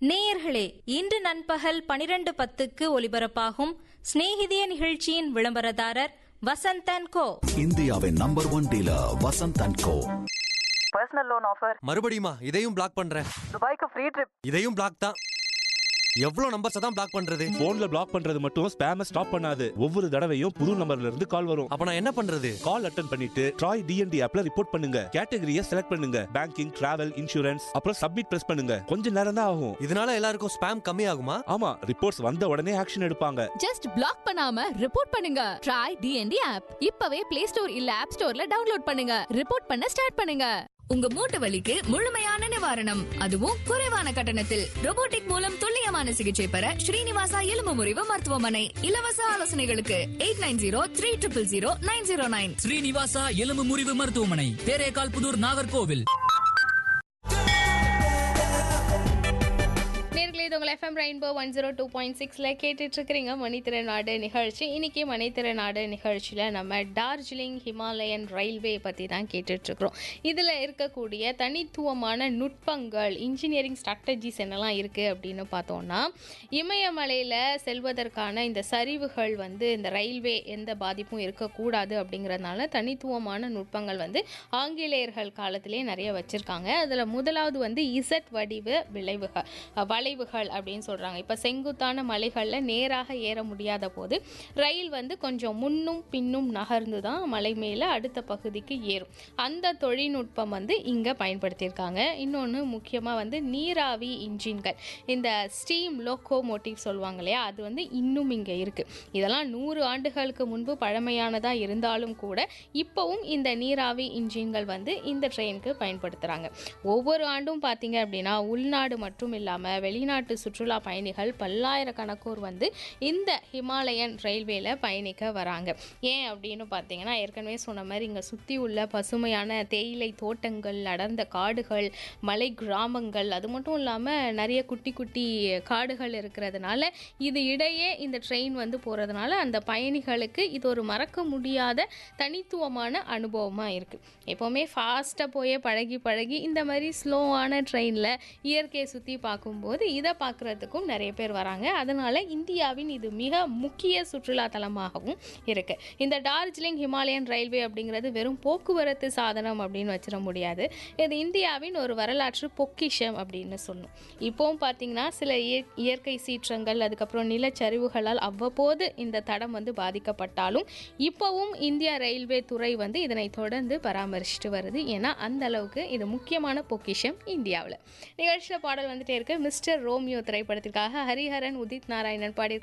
நேயர்களே இன்று நண்பகல் பனிரெண்டு பத்துக்கு ஒலிபரப்பாகும் சிநேகிதிய நிகழ்ச்சியின் விளம்பரதாரர் வசந்தன் கோ இந்தியாவின் number one dealer Vasanth and co personal loan offer மறுபடியுமா இதையும் பிளாக் பண்றேன் துபாய்க்கு ஃப்ரீ ட்ரிப் இதையும் பிளாக் தான் எவ்வளவு நம்பர்ஸ் தான் பிளாக் பண்றது போன்ல பிளாக் பண்றது மட்டும் ஸ்பேம ஸ்டாப் பண்ணாது ஒவ்வொரு தடவையும் புது நம்பர்ல இருந்து கால் வரும் அப்ப நான் என்ன பண்றது கால் அட்டன் பண்ணிட்டு ட்ராய் டிஎன்டி ஆப்ல ரிப்போர்ட் பண்ணுங்க கேட்டகரியை செலக்ட் பண்ணுங்க பேங்கிங் டிராவல் இன்சூரன்ஸ் அப்புறம் சப்மிட் பிரஸ் பண்ணுங்க கொஞ்ச நேரம் தான் ஆகும் இதனால எல்லாருக்கும் ஸ்பேம் கம்மி ஆகுமா ஆமா ரிப்போர்ட்ஸ் வந்த உடனே ஆக்ஷன் எடுப்பாங்க ஜஸ்ட் பிளாக் பண்ணாம ரிப்போர்ட் பண்ணுங்க ட்ரை டிஎன்டி ஆப் இப்பவே பிளே ஸ்டோர் இல்ல ஆப் ஸ்டோர்ல டவுன்லோட் பண்ணுங்க ரிப்போர்ட் பண்ண ஸ்டார்ட் பண்ணுங்க உங்க மூட்டு வலிக்கு முழுமையான நிவாரணம் அதுவும் குறைவான கட்டணத்தில் robotic மூலம் துல்லியமான சிகிச்சை பெற ஸ்ரீனிவாசா எலும்பு முறிவு மருத்துவமனை இலவச ஆலோசனைகளுக்கு eight nine zero three triple zero nine zero nine Srinivasa எலும்பு முறிவு மருத்துவமனை தேரேகால் புதூர் நாகர்கோவில் நேர்களே இது உங்கள் FM rainbow one zero two point சிக்ஸில் கேட்டுட்டு இருக்கிறீங்க மணித்திறனாடு நிகழ்ச்சி இன்னைக்கு மணித்திறனாடு நிகழ்ச்சியில் நம்ம டார்ஜிலிங் ஹிமாலயன் ரயில்வே பற்றி தான் கேட்டுட்ருக்குறோம் இதில் இருக்கக்கூடிய தனித்துவமான நுட்பங்கள் இன்ஜினியரிங் ஸ்ட்ராட்டஜிஸ் என்னெல்லாம் இருக்குது அப்படின்னு பார்த்தோம்னா இமயமலையில் செல்வதற்கான இந்த சரிவுகள் வந்து இந்த ரயில்வே எந்த பாதிப்பும் இருக்கக்கூடாது அப்படிங்கிறதுனால தனித்துவமான நுட்பங்கள் வந்து ஆங்கிலேயர்கள் காலத்திலே நிறைய வச்சுருக்காங்க அதில் முதலாவது வந்து இசட் வடிவ விளைவுகள் அஹ், வளைவுகள் அப்படின்னு சொல்கிறாங்க இப்போ செங்குத்தான மலைகளில் நேராக ஏற முடியாத போது ரயில் வந்து கொஞ்சம் முன்னும் பின்னும் நகர்ந்து தான் மலை மேலே அடுத்த பகுதிக்கு ஏறும் அந்த தொழில்நுட்பம் வந்து இங்கே பயன்படுத்தியிருக்காங்க இன்னொன்று முக்கியமாக வந்து நீராவி இன்ஜின்கள் இந்த ஸ்டீம் லோக்கோமோட்டிவ் சொல்லுவாங்க இல்லையா அது வந்து இன்னும் இங்கே இருக்குது இதெல்லாம் நூறு ஆண்டுகளுக்கு முன்பு பழமையானதாக இருந்தாலும் கூட இப்போவும் இந்த நீராவி இன்ஜின்கள் வந்து இந்த ட்ரெயினுக்கு பயன்படுத்துகிறாங்க ஒவ்வொரு ஆண்டும் பார்த்தீங்க அப்படின்னா உள்நாடு மட்டும் இல்லாமல் வெளிநாட்டு சுற்றுலா பயணிகள் பல்லாயிரக்கணக்கோர் வந்து இந்த ஹிமாலயன் ரயில்வேல பயணிக்க வராங்க ஏன் அப்படின்னு பார்த்தீங்கன்னா ஏற்கனவே சொன்ன மாதிரி இங்கே சுற்றி உள்ள பசுமையான தேயிலை தோட்டங்கள் அடர்ந்த காடுகள் மலை கிராமங்கள் அது மட்டும் இல்லாமல் நிறைய குட்டி குட்டி காடுகள் இருக்கிறதுனால இது இடையே இந்த ட்ரெயின் வந்து போகிறதுனால அந்த பயணிகளுக்கு இது ஒரு மறக்க முடியாத தனித்துவமான அனுபவமாக இருக்குது எப்போவுமே ஃபாஸ்ட்டாக போய் பழகி பழகி இந்த மாதிரி ஸ்லோவான ட்ரெயினில் இயற்கையை சுற்றி பார்க்கும்போது இதை பார்க்குறதுக்கும் நிறைய பேர் வராங்க அதனால் இந்தியாவின் இது மிக முக்கிய சுற்றுலா தலமாகவும் இருக்குது இந்த டார்ஜிலிங் ஹிமாலயன் ரயில்வே அப்படிங்கிறது வெறும் போக்குவரத்து சாதனம் அப்படின்னு வச்சிட முடியாது இது இந்தியாவின் ஒரு வரலாற்று பொக்கிஷம் அப்படின்னு சொல்லணும் இப்போவும் பார்த்தீங்கன்னா சில இய- இயற்கை சீற்றங்கள் அதுக்கப்புறம் நிலச்சரிவுகளால் அவ்வப்போது இந்த தடம் வந்து பாதிக்கப்பட்டாலும் இப்போவும் இந்திய ரயில்வே துறை வந்து இதனை தொடர்ந்து பராமரிச்சுட்டு வருது ஏன்னா அந்த அளவுக்கு இது முக்கியமான பொக்கிஷம் இந்தியாவில் நிகழ்ச்சியில் பாடல் வந்துட்டே இருக்கு மிஸ்டர் ரோமியோ திரைப்படத்திற்காக ஹரிஹரன் உதித் நாராயணன் பாடி